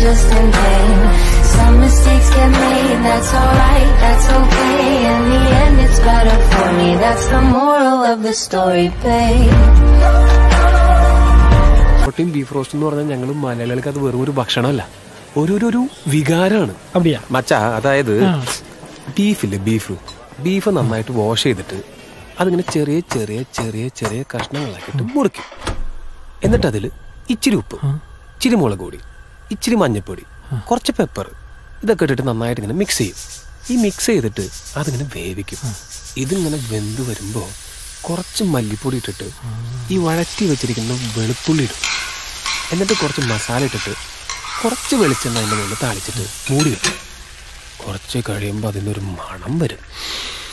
just in vain. Some mistakes get made, that's alright, that's okay. In the end, it's better for me. That's the moral of the story, babe. പൊട്ടിയും beef roast എന്ന് പറഞ്ഞാൽ ഞങ്ങൾ മലയാളികൾക്ക് അത് വെറും ഒരു ഭക്ഷണമല്ല ഒരു ഒരു ഒരു വികാരമാണ് அப்படியா മച്ചാ അതായത് ബീഫില്ലേ ബീഫ് ബീഫ് നന്നായിട്ട് വാഷ് ചെയ്തിട്ട് അതിങ്ങനെ ചെറിയ ചെറിയ ചെറിയ ചെറിയ കഷ്ണങ്ങളാക്കിയിട്ട് മുറിക്കും എന്നിട്ട് അതിൽ ഇച്ചിരി ഉപ്പ് ഇച്ചിരി മുളക് പൊടി ഇച്ചിരി മഞ്ഞൾപ്പൊടി കുറച്ച് പെപ്പർ ഇതൊക്കെ ഇട്ടിട്ട് നന്നായിട്ട് ഇങ്ങനെ മിക്സ് ചെയ്യും ഈ മിക്സ് ചെയ്തിട്ട് അതിങ്ങനെ വേവിക്കും ഇതിങ്ങനെ വെന്ത് വരുമ്പോൾ കുറച്ച് മല്ലിപ്പൊടി ഇട്ടിട്ട് ഈ വഴറ്റി വെച്ചിരിക്കുന്ന വെളുത്തുള്ളി ഇടും എന്നിട്ട് കുറച്ച് മസാല ഇട്ടിട്ട് കുറച്ച് വെളിച്ചെണ്ണ അതിൻ്റെ മുകളിൽ താളിച്ചിട്ട് മൂടി വെക്കും കുറച്ച് കഴിയുമ്പോൾ അതിനൊരു മണം വരും